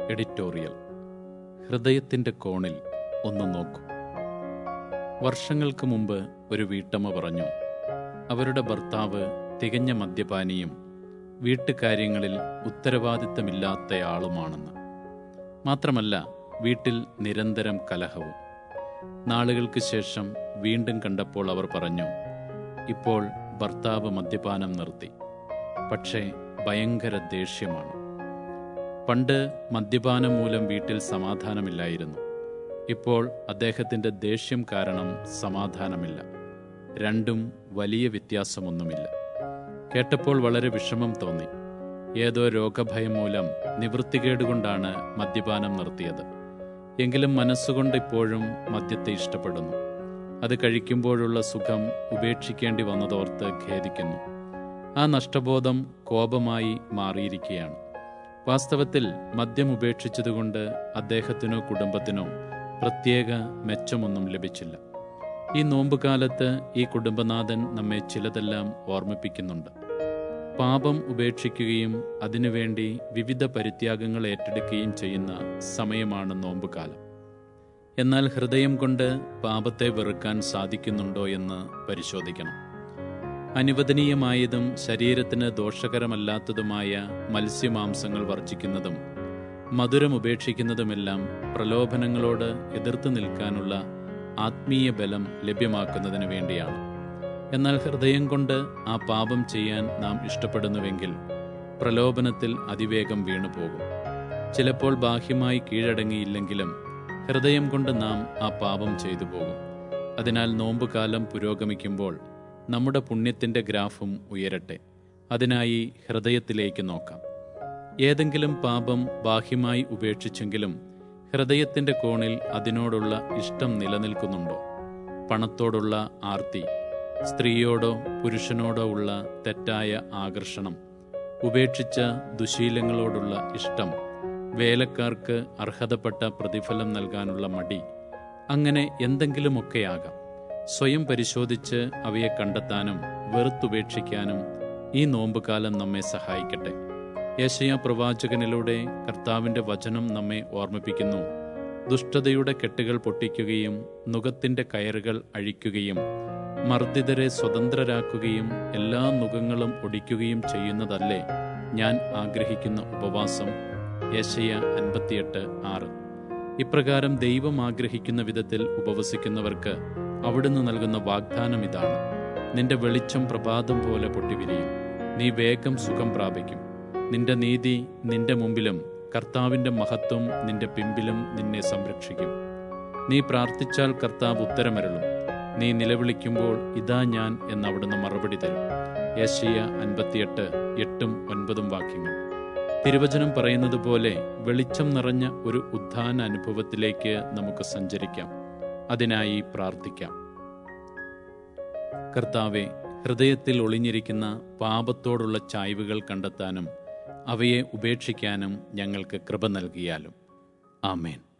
editorial ഹൃദയത്തിൻ്റെ കോണിൽ ഒന്ന് നോക്കൂ വർഷങ്ങൾക്ക് മുമ്പ് ഒരു വീട്ടമ്മ പറഞ്ഞു അവരുടെ ഭർത്താവ് തികഞ്ഞ മദ്യപാനിയും വീട്ടുകാര്യങ്ങളിൽ ഉത്തരവാദിത്തമില്ലാത്തയാളുമാണെന്ന് മാത്രമല്ല വീട്ടിൽ നിരന്തരം കലഹവും നാളുകൾക്ക് ശേഷം വീണ്ടും കണ്ടപ്പോൾ അവർ പറഞ്ഞു ഇപ്പോൾ ഭർത്താവ് മദ്യപാനം നിർത്തി പക്ഷേ ഭയങ്കര ദേഷ്യമാണ് പണ്ട് മദ്യപാനം മൂലം വീട്ടിൽ സമാധാനമില്ലായിരുന്നു ഇപ്പോൾ അദ്ദേഹത്തിൻ്റെ ദേഷ്യം കാരണം സമാധാനമില്ല രണ്ടും വലിയ വ്യത്യാസമൊന്നുമില്ല കേട്ടപ്പോൾ വളരെ വിഷമം തോന്നി ഏതോ രോഗഭയം മൂലം നിവൃത്തികേടുകൊണ്ടാണ് മദ്യപാനം നിർത്തിയത് എങ്കിലും മനസ്സുകൊണ്ട് ഇപ്പോഴും മദ്യത്തെ ഇഷ്ടപ്പെടുന്നു അത് കഴിക്കുമ്പോഴുള്ള സുഖം ഉപേക്ഷിക്കേണ്ടി വന്നതോർത്ത് ഖേദിക്കുന്നു ആ നഷ്ടബോധം കോപമായി മാറിയിരിക്കുകയാണ് വാസ്തവത്തിൽ മദ്യം ഉപേക്ഷിച്ചതുകൊണ്ട് അദ്ദേഹത്തിനോ കുടുംബത്തിനോ പ്രത്യേക മെച്ചമൊന്നും ലഭിച്ചില്ല ഈ നോമ്പുകാലത്ത് ഈ കുടുംബനാഥൻ നമ്മെ ചിലതെല്ലാം ഓർമ്മിപ്പിക്കുന്നുണ്ട് പാപം ഉപേക്ഷിക്കുകയും അതിനുവേണ്ടി വിവിധ പരിത്യാഗങ്ങൾ ഏറ്റെടുക്കുകയും ചെയ്യുന്ന സമയമാണ് നോമ്പുകാലം എന്നാൽ ഹൃദയം കൊണ്ട് പാപത്തെ വെറുക്കാൻ സാധിക്കുന്നുണ്ടോ എന്ന് പരിശോധിക്കണം അനുവദനീയമായതും ശരീരത്തിന് ദോഷകരമല്ലാത്തതുമായ മത്സ്യമാംസങ്ങൾ വർജിക്കുന്നതും മധുരം ഉപേക്ഷിക്കുന്നതുമെല്ലാം പ്രലോഭനങ്ങളോട് എതിർത്ത് നിൽക്കാനുള്ള ആത്മീയ ബലം ലഭ്യമാക്കുന്നതിന് വേണ്ടിയാണ് എന്നാൽ ഹൃദയം കൊണ്ട് ആ പാപം ചെയ്യാൻ നാം ഇഷ്ടപ്പെടുന്നുവെങ്കിൽ പ്രലോഭനത്തിൽ അതിവേഗം വീണുപോകും ചിലപ്പോൾ ബാഹ്യമായി കീഴടങ്ങിയില്ലെങ്കിലും ഹൃദയം കൊണ്ട് നാം ആ പാപം ചെയ്തു പോകും അതിനാൽ നോമ്പുകാലം പുരോഗമിക്കുമ്പോൾ നമ്മുടെ പുണ്യത്തിൻ്റെ ഗ്രാഫും ഉയരട്ടെ അതിനായി ഹൃദയത്തിലേക്ക് നോക്കാം ഏതെങ്കിലും പാപം ബാഹ്യമായി ഉപേക്ഷിച്ചെങ്കിലും ഹൃദയത്തിൻ്റെ കോണിൽ അതിനോടുള്ള ഇഷ്ടം നിലനിൽക്കുന്നുണ്ടോ പണത്തോടുള്ള ആർത്തി സ്ത്രീയോടോ പുരുഷനോടോ ഉള്ള തെറ്റായ ആകർഷണം ഉപേക്ഷിച്ച ദുശീലങ്ങളോടുള്ള ഇഷ്ടം വേലക്കാർക്ക് അർഹതപ്പെട്ട പ്രതിഫലം നൽകാനുള്ള മടി അങ്ങനെ എന്തെങ്കിലുമൊക്കെയാകാം സ്വയം പരിശോധിച്ച് അവയെ കണ്ടെത്താനും വെറുത്തുപേക്ഷിക്കാനും ഈ നോമ്പുകാലം നമ്മെ സഹായിക്കട്ടെ യേശയ പ്രവാചകനിലൂടെ കർത്താവിൻ്റെ വചനം നമ്മെ ഓർമ്മിപ്പിക്കുന്നു ദുഷ്ടതയുടെ കെട്ടുകൾ പൊട്ടിക്കുകയും നുഖത്തിൻ്റെ കയറുകൾ അഴിക്കുകയും മർദ്ദിതരെ സ്വതന്ത്രരാക്കുകയും എല്ലാ നുഖങ്ങളും ഒടിക്കുകയും ചെയ്യുന്നതല്ലേ ഞാൻ ആഗ്രഹിക്കുന്ന ഉപവാസം യേശയ അൻപത്തിയെട്ട് ആറ് ഇപ്രകാരം ദൈവം ആഗ്രഹിക്കുന്ന വിധത്തിൽ ഉപവസിക്കുന്നവർക്ക് അവിടുന്ന് നൽകുന്ന വാഗ്ദാനം ഇതാണ് നിന്റെ വെളിച്ചം പ്രഭാതം പോലെ പൊട്ടിവിരിയും നീ വേഗം സുഖം പ്രാപിക്കും നിന്റെ നീതി നിന്റെ മുമ്പിലും കർത്താവിൻ്റെ മഹത്വം നിന്റെ പിമ്പിലും നിന്നെ സംരക്ഷിക്കും നീ പ്രാർത്ഥിച്ചാൽ കർത്താവ് ഉത്തരമരുളും നീ നിലവിളിക്കുമ്പോൾ ഇതാ ഞാൻ എന്ന് അവിടുന്ന് മറുപടി തരും യേശയ്യ അൻപത്തിയെട്ട് എട്ടും ഒൻപതും വാക്യങ്ങൾ തിരുവചനം പറയുന്നത് പോലെ വെളിച്ചം നിറഞ്ഞ ഒരു ഉദ്ധാന അനുഭവത്തിലേക്ക് നമുക്ക് സഞ്ചരിക്കാം അതിനായി പ്രാർത്ഥിക്കാം കർത്താവെ ഹൃദയത്തിൽ ഒളിഞ്ഞിരിക്കുന്ന പാപത്തോടുള്ള ചായ്വുകൾ കണ്ടെത്താനും അവയെ ഉപേക്ഷിക്കാനും ഞങ്ങൾക്ക് കൃപ നൽകിയാലും ആമേൻ